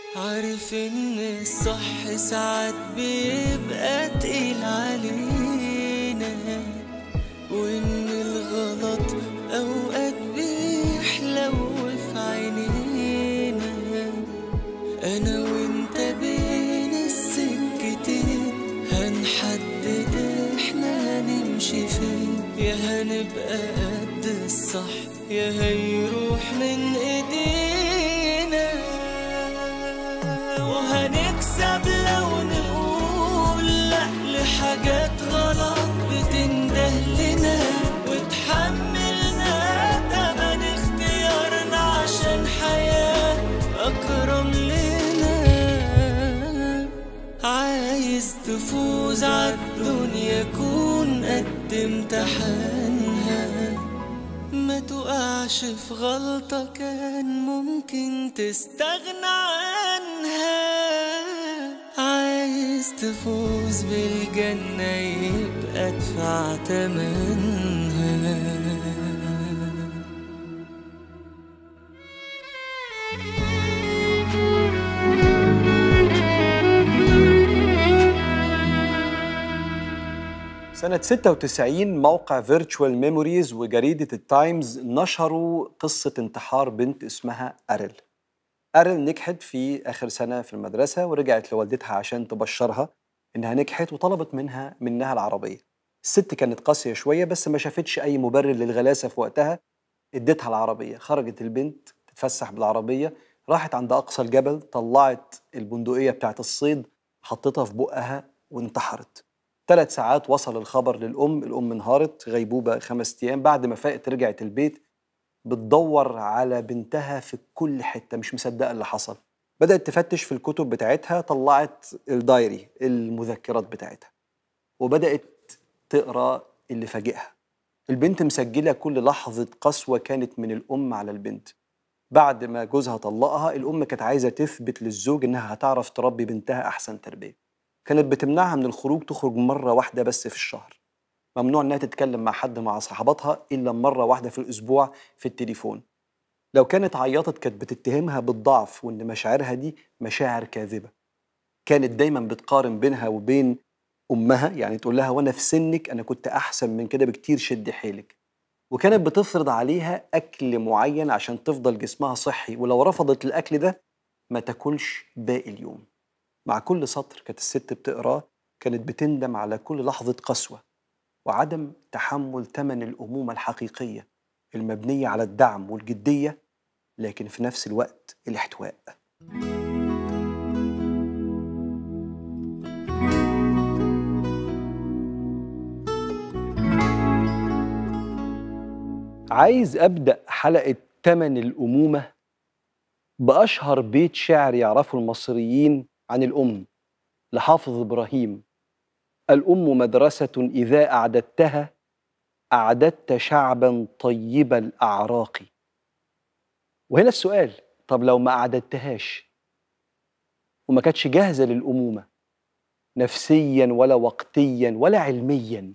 عارف ان الصح ساعات بيبقى تقيل علينا وان الغلط اوقات بيحلو في عينينا انا وانت بين السكتين هنحدد احنا هنمشي فين يا هنبقى قد الصح يا هيروح من ايدينا وهنكسب لو نقول لا لحاجات غلط بتنده لنا وتحملنا تمن اختيارنا عشان حياة أكرم لنا عايز تفوز عالدنيا كون قد امتحانها ما تقعش في غلطة كان ممكن تستغنى عنها عايز تفوز بالجنة يبقى ادفع تمنها سنة 96 موقع فيرتشوال ميموريز وجريدة التايمز نشروا قصة انتحار بنت اسمها أريل أريل نجحت في آخر سنة في المدرسة ورجعت لوالدتها عشان تبشرها إنها نجحت وطلبت منها منها العربية الست كانت قاسية شوية بس ما شافتش أي مبرر للغلاسة في وقتها اديتها العربية خرجت البنت تتفسح بالعربية راحت عند أقصى الجبل طلعت البندقية بتاعت الصيد حطتها في بقها وانتحرت ثلاث ساعات وصل الخبر للأم الأم انهارت غيبوبة خمس أيام بعد ما فاقت رجعت البيت بتدور على بنتها في كل حتة مش مصدقة اللي حصل بدأت تفتش في الكتب بتاعتها طلعت الدايري المذكرات بتاعتها وبدأت تقرأ اللي فاجئها البنت مسجلة كل لحظة قسوة كانت من الأم على البنت بعد ما جوزها طلقها الأم كانت عايزة تثبت للزوج إنها هتعرف تربي بنتها أحسن تربية كانت بتمنعها من الخروج تخرج مرة واحدة بس في الشهر ممنوع إنها تتكلم مع حد مع صحباتها إلا مرة واحدة في الأسبوع في التليفون لو كانت عيطت كانت بتتهمها بالضعف وإن مشاعرها دي مشاعر كاذبة كانت دايما بتقارن بينها وبين أمها يعني تقول لها وأنا في سنك أنا كنت أحسن من كده بكتير شد حيلك وكانت بتفرض عليها أكل معين عشان تفضل جسمها صحي ولو رفضت الأكل ده ما تاكلش باقي اليوم مع كل سطر كانت الست بتقراه كانت بتندم على كل لحظة قسوة وعدم تحمل ثمن الأمومة الحقيقية المبنية على الدعم والجدية لكن في نفس الوقت الاحتواء عايز أبدأ حلقة تمن الأمومة بأشهر بيت شعر يعرفه المصريين عن الأم لحافظ إبراهيم الأم مدرسة إذا أعددتها أعددت شعبا طيب الأعراق وهنا السؤال طب لو ما أعددتهاش وما كانتش جاهزة للأمومة نفسيا ولا وقتيا ولا علميا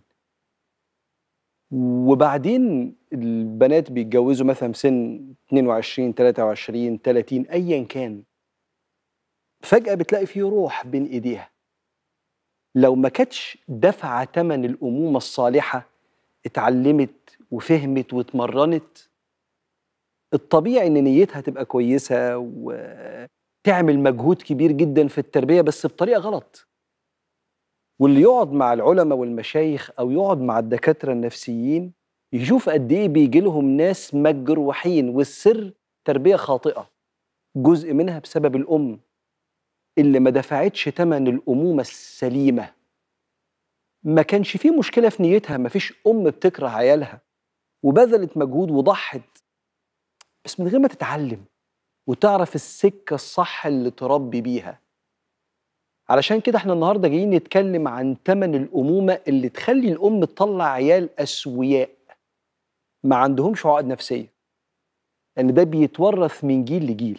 وبعدين البنات بيتجوزوا مثلا في سن 22 23 30 ايا كان فجأة بتلاقي فيه روح بين ايديها لو ما كانتش دفع ثمن الأمومة الصالحة اتعلمت وفهمت واتمرنت الطبيعي ان نيتها تبقى كويسة وتعمل مجهود كبير جدا في التربية بس بطريقة غلط واللي يقعد مع العلماء والمشايخ او يقعد مع الدكاتره النفسيين يشوف قد ايه بيجي لهم ناس مجروحين والسر تربيه خاطئه جزء منها بسبب الام اللي ما دفعتش ثمن الامومه السليمه ما كانش فيه مشكله في نيتها ما فيش ام بتكره عيالها وبذلت مجهود وضحت بس من غير ما تتعلم وتعرف السكه الصح اللي تربي بيها علشان كده احنا النهارده جايين نتكلم عن تمن الامومه اللي تخلي الام تطلع عيال اسوياء ما عندهمش عقد نفسيه لان ده بيتورث من جيل لجيل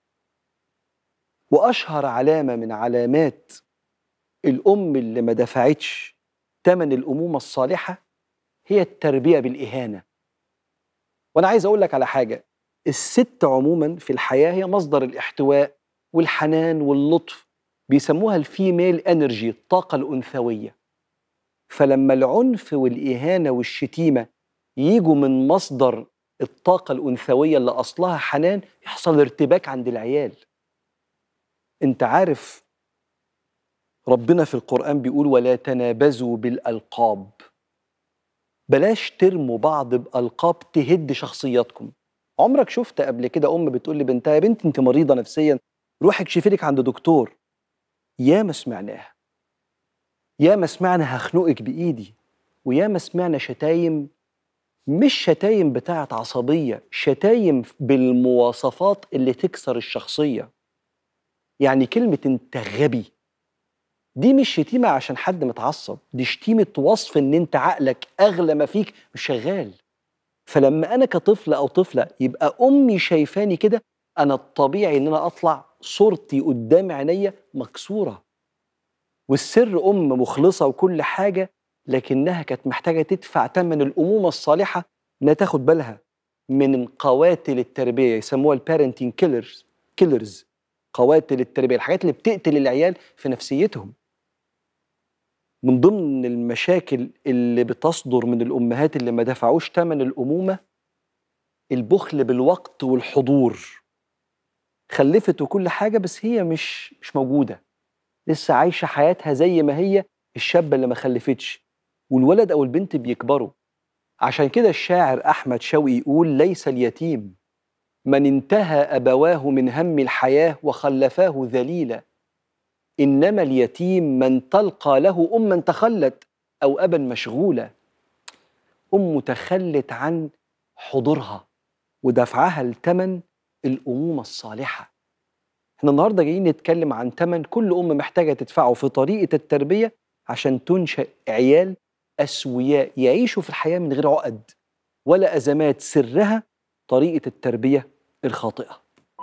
واشهر علامه من علامات الام اللي ما دفعتش تمن الامومه الصالحه هي التربيه بالاهانه وانا عايز اقول لك على حاجه الست عموما في الحياه هي مصدر الاحتواء والحنان واللطف بيسموها الفيميل انرجي الطاقة الأنثوية فلما العنف والإهانة والشتيمة يجوا من مصدر الطاقة الأنثوية اللي أصلها حنان يحصل ارتباك عند العيال أنت عارف ربنا في القرآن بيقول ولا تنابزوا بالألقاب بلاش ترموا بعض بألقاب تهد شخصياتكم عمرك شفت قبل كده أم بتقول لبنتها يا بنتي أنت مريضة نفسيا روحي اكشفي لك عند دكتور يا ما سمعناها يا ما سمعنا هخنقك بإيدي ويا ما سمعنا شتايم مش شتايم بتاعت عصبية شتايم بالمواصفات اللي تكسر الشخصية يعني كلمة انت غبي دي مش شتيمة عشان حد متعصب دي شتيمة وصف ان انت عقلك اغلى ما فيك مش شغال فلما انا كطفل او طفلة يبقى امي شايفاني كده انا الطبيعي ان انا اطلع صورتي قدام عينيا مكسورة والسر ام مخلصة وكل حاجة لكنها كانت محتاجة تدفع ثمن الأمومة الصالحة إنها تاخد بالها من قواتل التربية يسموها البارنتين كيلرز كيلرز قواتل التربية الحاجات اللي بتقتل العيال في نفسيتهم من ضمن المشاكل اللي بتصدر من الأمهات اللي ما دفعوش ثمن الأمومة البخل بالوقت والحضور خلفت وكل حاجة بس هي مش مش موجودة لسه عايشة حياتها زي ما هي الشابة اللي ما خلفتش والولد أو البنت بيكبروا عشان كده الشاعر أحمد شوقي يقول ليس اليتيم من انتهى أبواه من هم الحياة وخلفاه ذليلا إنما اليتيم من تلقى له أما تخلت أو أبا مشغولا أم تخلت عن حضورها ودفعها الثمن الأمومة الصالحة احنا النهارده جايين نتكلم عن ثمن كل أم محتاجة تدفعه في طريقة التربية عشان تنشأ عيال أسوياء يعيشوا في الحياة من غير عقد ولا أزمات سرها طريقة التربية الخاطئة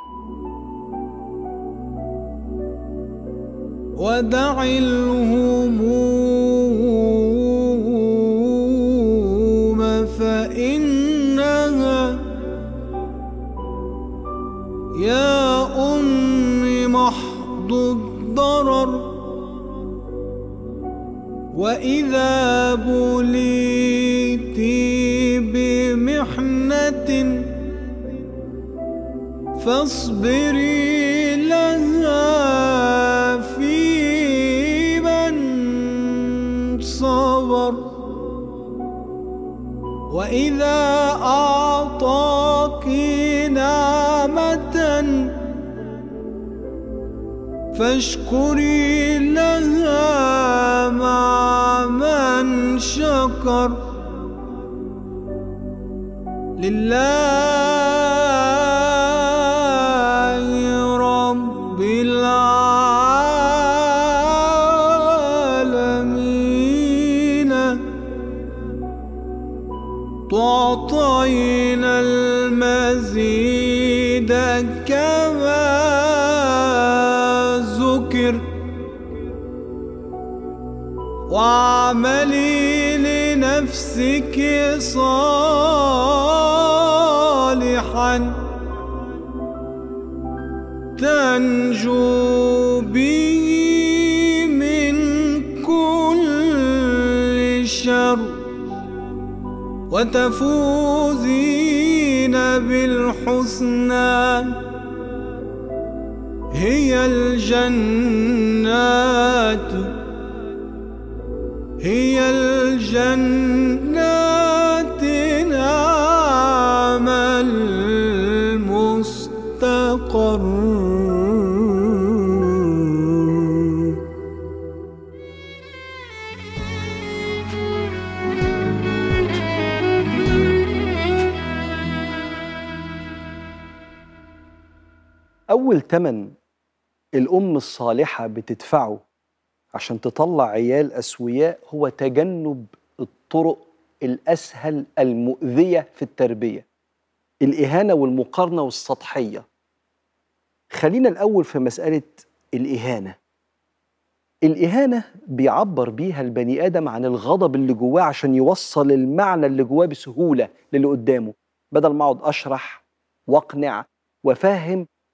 ودع الهموم فإنها يا أمي محض الضرر وإذا بليت بمحنة فاصبري لها في من صبر وإذا أعطاك نعمة فاشكري لها مع من شكر لله رب العالمين تعطين المزيد كما ذكر واعملي لنفسك صالحا تنجو به من كل شر وتفوزين بالحسنى هي الجنات هي الجنات نعم المستقر أول تمن الأم الصالحة بتدفعه عشان تطلع عيال أسوياء هو تجنب الطرق الأسهل المؤذية في التربية الإهانة والمقارنة والسطحية خلينا الأول في مسألة الإهانة الإهانة بيعبر بيها البني آدم عن الغضب اللي جواه عشان يوصل المعنى اللي جواه بسهولة للي قدامه بدل ما أقعد أشرح وأقنع وأفهم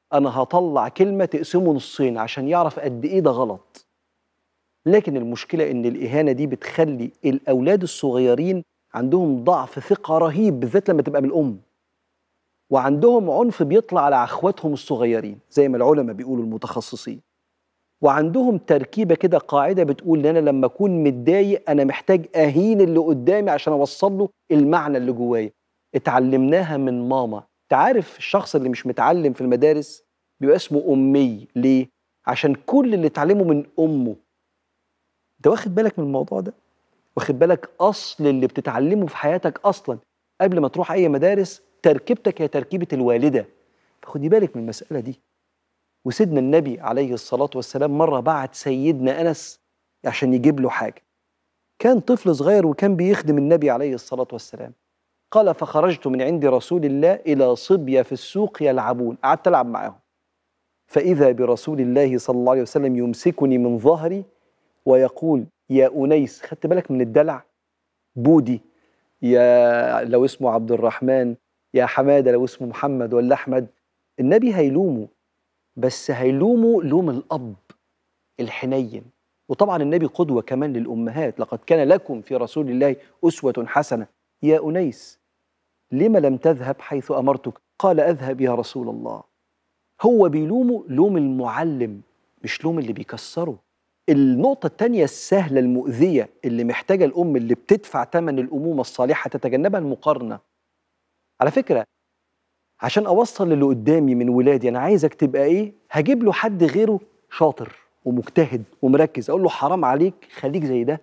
انا هطلع كلمه تقسمه نصين عشان يعرف قد ايه ده غلط لكن المشكله ان الاهانه دي بتخلي الاولاد الصغيرين عندهم ضعف ثقه رهيب بالذات لما تبقى من الام وعندهم عنف بيطلع على اخواتهم الصغيرين زي ما العلماء بيقولوا المتخصصين وعندهم تركيبه كده قاعده بتقول ان انا لما اكون متضايق انا محتاج اهين اللي قدامي عشان اوصل له المعنى اللي جوايا اتعلمناها من ماما تعرف الشخص اللي مش متعلم في المدارس بيبقى اسمه امي ليه عشان كل اللي اتعلمه من امه انت واخد بالك من الموضوع ده واخد بالك اصل اللي بتتعلمه في حياتك اصلا قبل ما تروح اي مدارس تركيبتك هي تركيبه الوالده فخدي بالك من المساله دي وسيدنا النبي عليه الصلاه والسلام مره بعت سيدنا انس عشان يجيب له حاجه كان طفل صغير وكان بيخدم النبي عليه الصلاه والسلام قال فخرجت من عند رسول الله الى صبيه في السوق يلعبون قعدت العب معاهم فاذا برسول الله صلى الله عليه وسلم يمسكني من ظهري ويقول يا انيس خدت بالك من الدلع بودي يا لو اسمه عبد الرحمن يا حماده لو اسمه محمد ولا احمد النبي هيلومه بس هيلومه لوم الاب الحنين وطبعا النبي قدوه كمان للامهات لقد كان لكم في رسول الله اسوه حسنه يا انيس لم لم تذهب حيث امرتك قال اذهب يا رسول الله هو بيلومه لوم المعلم مش لوم اللي بيكسره النقطة التانية السهلة المؤذية اللي محتاجة الأم اللي بتدفع ثمن الأمومة الصالحة تتجنبها المقارنة على فكرة عشان أوصل للي قدامي من ولادي أنا عايزك تبقى إيه هجيب له حد غيره شاطر ومجتهد ومركز أقول له حرام عليك خليك زي ده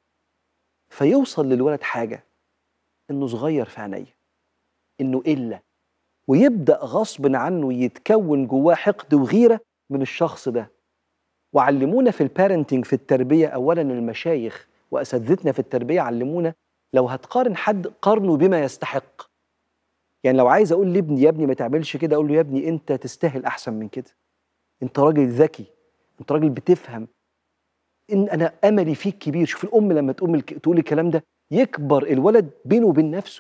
فيوصل للولد حاجة إنه صغير في عينيا إنه إلا ويبدأ غصب عنه يتكون جواه حقد وغيرة من الشخص ده وعلمونا في البارنتنج في التربية أولا المشايخ وأساتذتنا في التربية علمونا لو هتقارن حد قارنه بما يستحق يعني لو عايز أقول لابني يا ابني ما تعملش كده أقول له يا ابني أنت تستاهل أحسن من كده أنت راجل ذكي أنت راجل بتفهم إن أنا أملي فيك كبير شوف الأم لما تقوم تقول الكلام ده يكبر الولد بينه وبين نفسه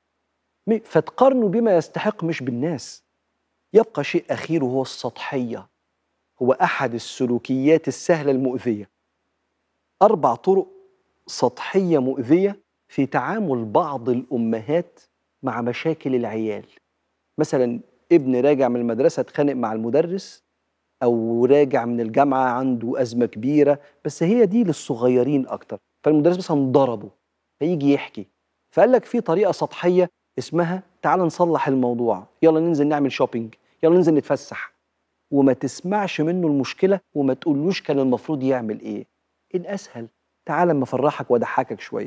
فتقارنه بما يستحق مش بالناس يبقى شيء أخير وهو السطحية هو أحد السلوكيات السهلة المؤذية أربع طرق سطحية مؤذية في تعامل بعض الأمهات مع مشاكل العيال مثلا ابن راجع من المدرسة اتخانق مع المدرس أو راجع من الجامعة عنده أزمة كبيرة بس هي دي للصغيرين أكتر فالمدرس مثلا ضربه فيجي يحكي فقال لك في طريقة سطحية اسمها تعال نصلح الموضوع يلا ننزل نعمل شوبينج يلا ننزل نتفسح وما تسمعش منه المشكله وما تقولوش كان المفروض يعمل ايه الاسهل تعال اما افرحك واضحكك شويه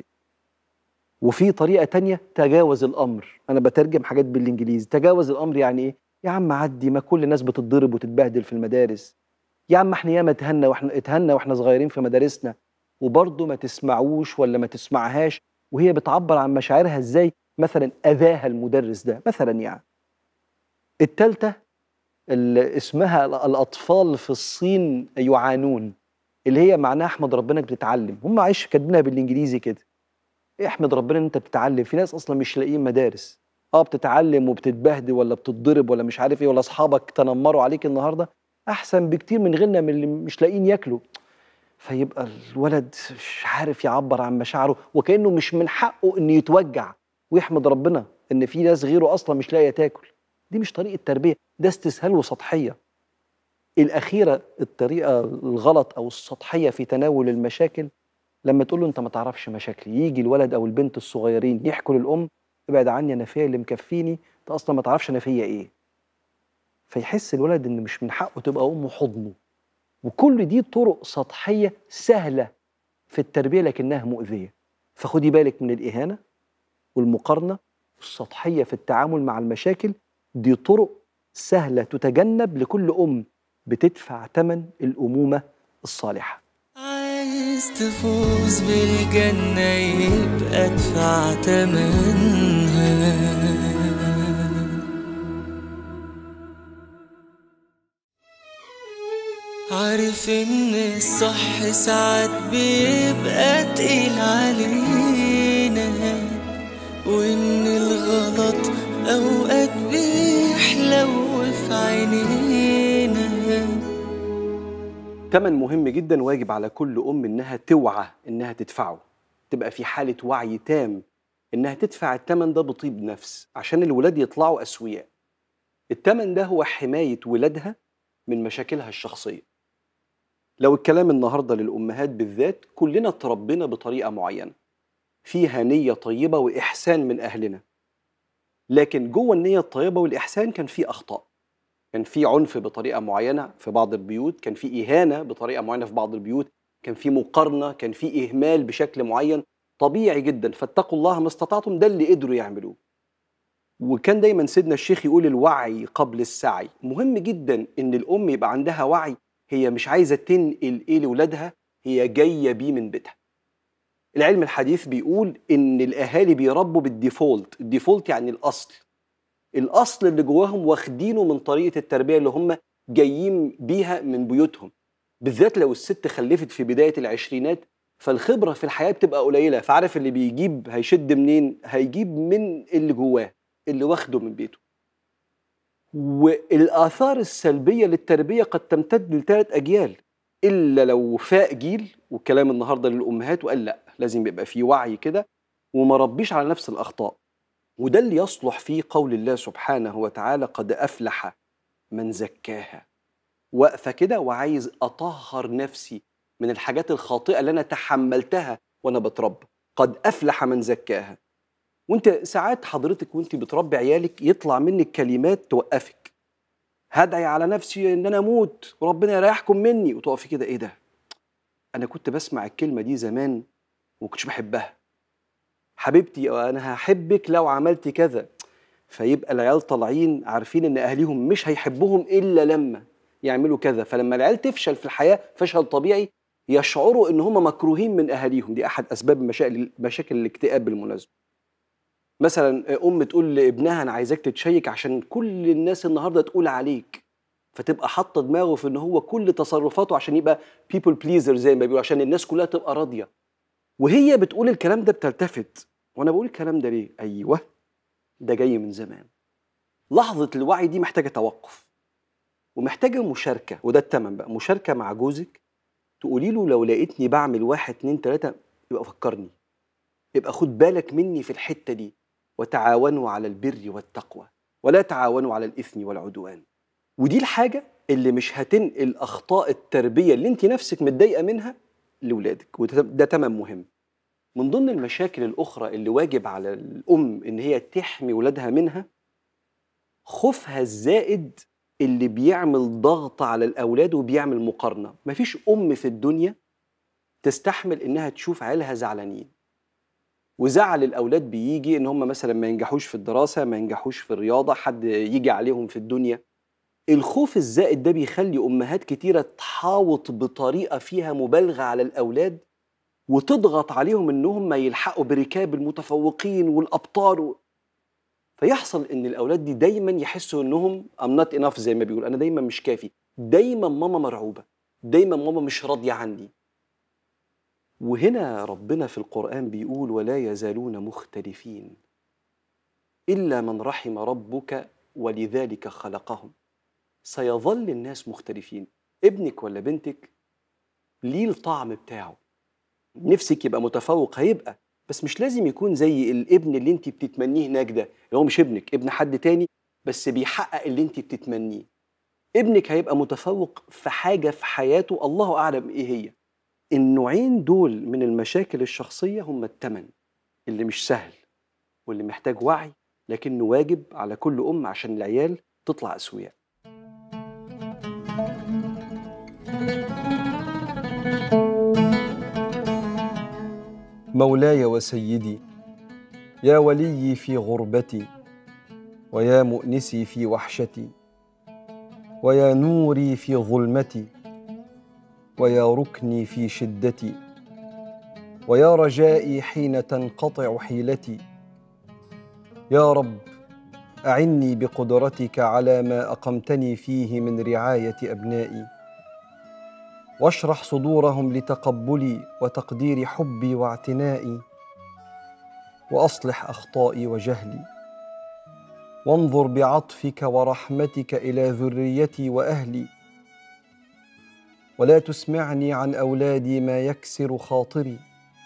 وفي طريقه تانية تجاوز الامر انا بترجم حاجات بالانجليزي تجاوز الامر يعني ايه يا عم عدي ما كل الناس بتتضرب وتتبهدل في المدارس يا عم احنا ياما اتهنا واحنا اتهنا واحنا صغيرين في مدارسنا وبرضه ما تسمعوش ولا ما تسمعهاش وهي بتعبر عن مشاعرها ازاي مثلا اذاها المدرس ده مثلا يعني التالتة اللي اسمها الاطفال في الصين يعانون اللي هي معناها احمد ربنا بتتعلم هم عايش كاتبينها بالانجليزي كده احمد ربنا ان انت بتتعلم في ناس اصلا مش لاقيين مدارس اه بتتعلم وبتتبهدل ولا بتتضرب ولا مش عارف ايه ولا اصحابك تنمروا عليك النهارده احسن بكتير من غيرنا من اللي مش لاقيين ياكلوا فيبقى الولد مش عارف يعبر عن مشاعره وكانه مش من حقه انه يتوجع ويحمد ربنا ان في ناس غيره اصلا مش لاقيه تاكل دي مش طريقه تربيه ده استسهال وسطحيه الاخيره الطريقه الغلط او السطحيه في تناول المشاكل لما تقول له انت ما تعرفش مشاكلي يجي الولد او البنت الصغيرين يحكوا للام ابعد عني انا فيا اللي مكفيني انت اصلا ما تعرفش انا فيا ايه فيحس الولد ان مش من حقه تبقى امه حضنه وكل دي طرق سطحيه سهله في التربيه لكنها مؤذيه فخدي بالك من الاهانه والمقارنه والسطحيه في التعامل مع المشاكل دي طرق سهله تتجنب لكل ام بتدفع ثمن الامومه الصالحه عايز تفوز بالجنة يبقى ادفع تمنها عارف ان الصح ساعات بيبقى تقيل علينا وان الغلط اوقات بيحلو في عينينا وتمن مهم جدا واجب على كل ام انها توعى انها تدفعه تبقى في حاله وعي تام انها تدفع التمن ده بطيب نفس عشان الولاد يطلعوا اسوياء التمن ده هو حمايه ولادها من مشاكلها الشخصيه لو الكلام النهارده للامهات بالذات كلنا اتربينا بطريقه معينه فيها نيه طيبه واحسان من اهلنا لكن جوه النيه الطيبه والاحسان كان في اخطاء كان في عنف بطريقه معينه في بعض البيوت كان في اهانه بطريقه معينه في بعض البيوت كان في مقارنه كان في اهمال بشكل معين طبيعي جدا فاتقوا الله ما استطعتم ده اللي قدروا يعملوه وكان دايما سيدنا الشيخ يقول الوعي قبل السعي مهم جدا ان الام يبقى عندها وعي هي مش عايزه تنقل ايه لاولادها هي جايه بيه من بيتها العلم الحديث بيقول ان الاهالي بيربوا بالديفولت الديفولت يعني الاصل الاصل اللي جواهم واخدينه من طريقه التربيه اللي هم جايين بيها من بيوتهم بالذات لو الست خلفت في بدايه العشرينات فالخبره في الحياه بتبقى قليله فعارف اللي بيجيب هيشد منين هيجيب من اللي جواه اللي واخده من بيته والاثار السلبيه للتربيه قد تمتد لثلاث اجيال الا لو فاق جيل والكلام النهارده للامهات وقال لا لازم يبقى في وعي كده وما ربيش على نفس الاخطاء وده اللي يصلح فيه قول الله سبحانه وتعالى قد افلح من زكاها واقفه كده وعايز اطهر نفسي من الحاجات الخاطئه اللي انا تحملتها وانا بتربى قد افلح من زكاها وانت ساعات حضرتك وانت بتربي عيالك يطلع منك كلمات توقفك هدعي على نفسي ان انا اموت وربنا يريحكم مني وتقفي كده ايه ده انا كنت بسمع الكلمه دي زمان وكنتش بحبها حبيبتي انا هحبك لو عملتي كذا فيبقى العيال طالعين عارفين ان اهليهم مش هيحبوهم الا لما يعملوا كذا فلما العيال تفشل في الحياه فشل طبيعي يشعروا ان هم مكروهين من اهاليهم دي احد اسباب مشاكل مشاكل الاكتئاب بالمناسبه مثلا ام تقول لابنها انا عايزاك تتشيك عشان كل الناس النهارده تقول عليك فتبقى حاطه دماغه في ان هو كل تصرفاته عشان يبقى بيبل بليزر زي ما بيقولوا عشان الناس كلها تبقى راضيه وهي بتقول الكلام ده بتلتفت وانا بقول الكلام ده ليه ايوه ده جاي من زمان لحظه الوعي دي محتاجه توقف ومحتاجه مشاركه وده التمن بقى مشاركه مع جوزك تقولي له لو لقيتني بعمل واحد اتنين تلاته يبقى فكرني يبقى خد بالك مني في الحته دي وتعاونوا على البر والتقوى ولا تعاونوا على الاثم والعدوان ودي الحاجه اللي مش هتنقل اخطاء التربيه اللي انت نفسك متضايقه منها لاولادك وده ده تمام مهم من ضمن المشاكل الاخرى اللي واجب على الام ان هي تحمي ولادها منها خوفها الزائد اللي بيعمل ضغط على الاولاد وبيعمل مقارنه مفيش ام في الدنيا تستحمل انها تشوف عيالها زعلانين وزعل الاولاد بيجي ان هم مثلا ما ينجحوش في الدراسه ما ينجحوش في الرياضه حد يجي عليهم في الدنيا الخوف الزائد ده بيخلي امهات كتيره تحاوط بطريقه فيها مبالغه على الاولاد وتضغط عليهم انهم ما يلحقوا بركاب المتفوقين والابطال و... فيحصل ان الاولاد دي دايما يحسوا انهم ام نوت انف زي ما بيقول انا دايما مش كافي دايما ماما مرعوبه دايما ماما مش راضيه عني وهنا ربنا في القرآن بيقول ولا يزالون مختلفين إلا من رحم ربك ولذلك خلقهم سيظل الناس مختلفين ابنك ولا بنتك ليه الطعم بتاعه نفسك يبقى متفوق هيبقى بس مش لازم يكون زي الابن اللي انت بتتمنيه هناك ده اللي هو مش ابنك ابن حد تاني بس بيحقق اللي انت بتتمنيه ابنك هيبقى متفوق في حاجة في حياته الله أعلم إيه هي النوعين دول من المشاكل الشخصية هم التمن اللي مش سهل واللي محتاج وعي لكنه واجب على كل أم عشان العيال تطلع أسوياء مولاي وسيدي يا وليي في غربتي ويا مؤنسي في وحشتي ويا نوري في ظلمتي ويا ركني في شدتي ويا رجائي حين تنقطع حيلتي يا رب اعني بقدرتك على ما اقمتني فيه من رعايه ابنائي واشرح صدورهم لتقبلي وتقدير حبي واعتنائي واصلح اخطائي وجهلي وانظر بعطفك ورحمتك الى ذريتي واهلي ولا تسمعني عن اولادي ما يكسر خاطري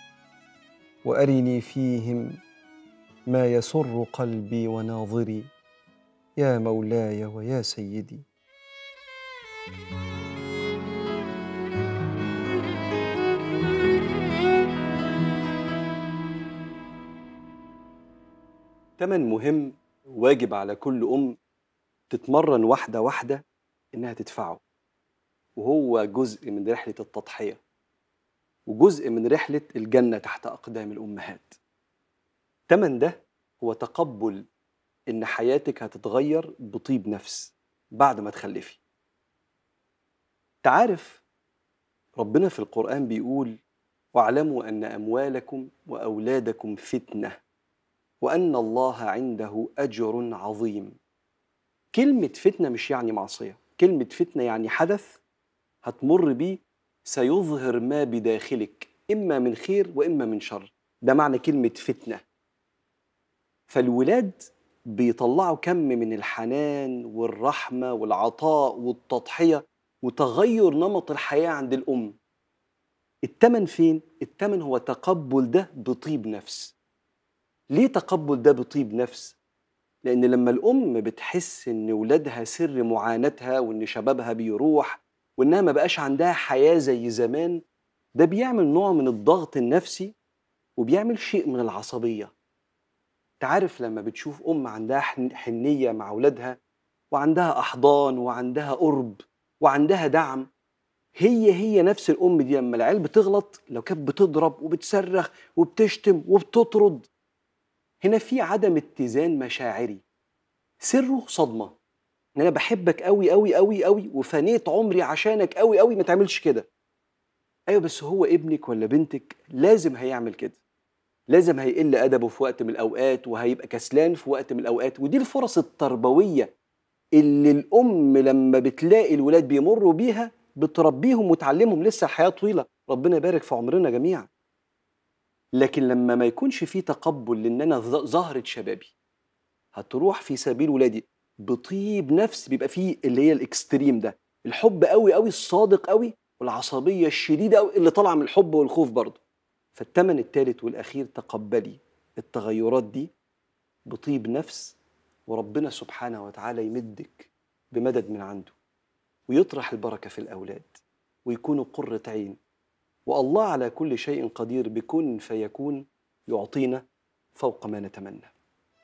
وارني فيهم ما يسر قلبي وناظري يا مولاي ويا سيدي تمن مهم واجب على كل ام تتمرن واحده واحده انها تدفعه وهو جزء من رحله التضحيه وجزء من رحله الجنه تحت اقدام الامهات تمن ده هو تقبل ان حياتك هتتغير بطيب نفس بعد ما تخلفي تعرف ربنا في القرآن بيقول واعلموا أن أموالكم وأولادكم فتنة وأن الله عنده أجر عظيم كلمة فتنة مش يعني معصية كلمة فتنة يعني حدث هتمر بيه سيظهر ما بداخلك إما من خير وإما من شر ده معنى كلمة فتنة فالولاد بيطلعوا كم من الحنان والرحمة والعطاء والتضحية وتغير نمط الحياة عند الأم التمن فين؟ التمن هو تقبل ده بطيب نفس ليه تقبل ده بطيب نفس؟ لأن لما الأم بتحس إن ولادها سر معاناتها وإن شبابها بيروح وإنها ما بقاش عندها حياة زي زمان ده بيعمل نوع من الضغط النفسي وبيعمل شيء من العصبية تعرف لما بتشوف أم عندها حن- حنية مع ولادها وعندها أحضان وعندها قرب وعندها دعم هي هي نفس الأم دي لما العيال بتغلط لو كانت بتضرب وبتصرخ وبتشتم وبتطرد هنا في عدم اتزان مشاعري سره صدمة إن أنا بحبك أوي أوي أوي أوي وفنيت عمري عشانك أوي أوي ما تعملش كده أيوة بس هو ابنك ولا بنتك لازم هيعمل كده لازم هيقل ادبه في وقت من الاوقات وهيبقى كسلان في وقت من الاوقات ودي الفرص التربويه اللي الام لما بتلاقي الولاد بيمروا بيها بتربيهم وتعلمهم لسه الحياه طويله ربنا يبارك في عمرنا جميعا لكن لما ما يكونش في تقبل لان انا ظ- زهره شبابي هتروح في سبيل ولادي بطيب نفس بيبقى فيه اللي هي الاكستريم ده الحب قوي قوي الصادق قوي والعصبيه الشديده قوي اللي طالعه من الحب والخوف برضه فالتمن الثالث والأخير تقبلي التغيرات دي بطيب نفس وربنا سبحانه وتعالى يمدك بمدد من عنده ويطرح البركة في الأولاد ويكونوا قرة عين والله على كل شيء قدير بكن فيكون يعطينا فوق ما نتمنى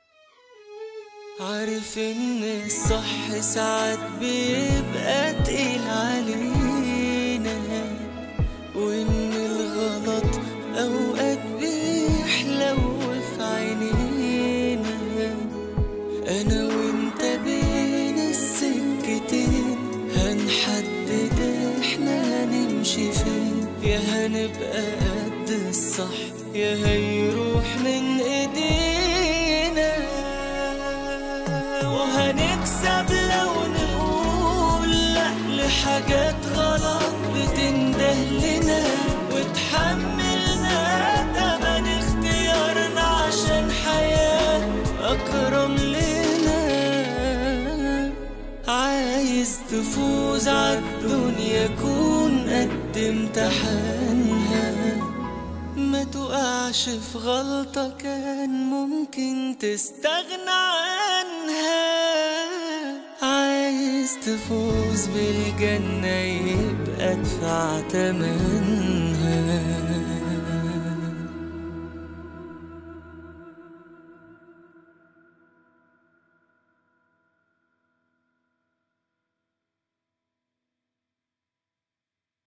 عارف ان الصح ساعات بيبقى تقيل علينا وان الغلط اوقات بيحلو في عينينا انا وانت بين السكتين هنحدد احنا هنمشي فين يا هنبقى قد الصح يا هيروح من ايدينا وهنكسب لو نقول لا لحاجات غلط بتنده لنا وتحملنا تمن اختيارنا عشان حياة أكرم لنا عايز تفوز عالدنيا كون قد امتحانها ما تقعش في غلطة كان ممكن تستغنى عنها عايز تفوز بالجنة يبقى ادفع تمنها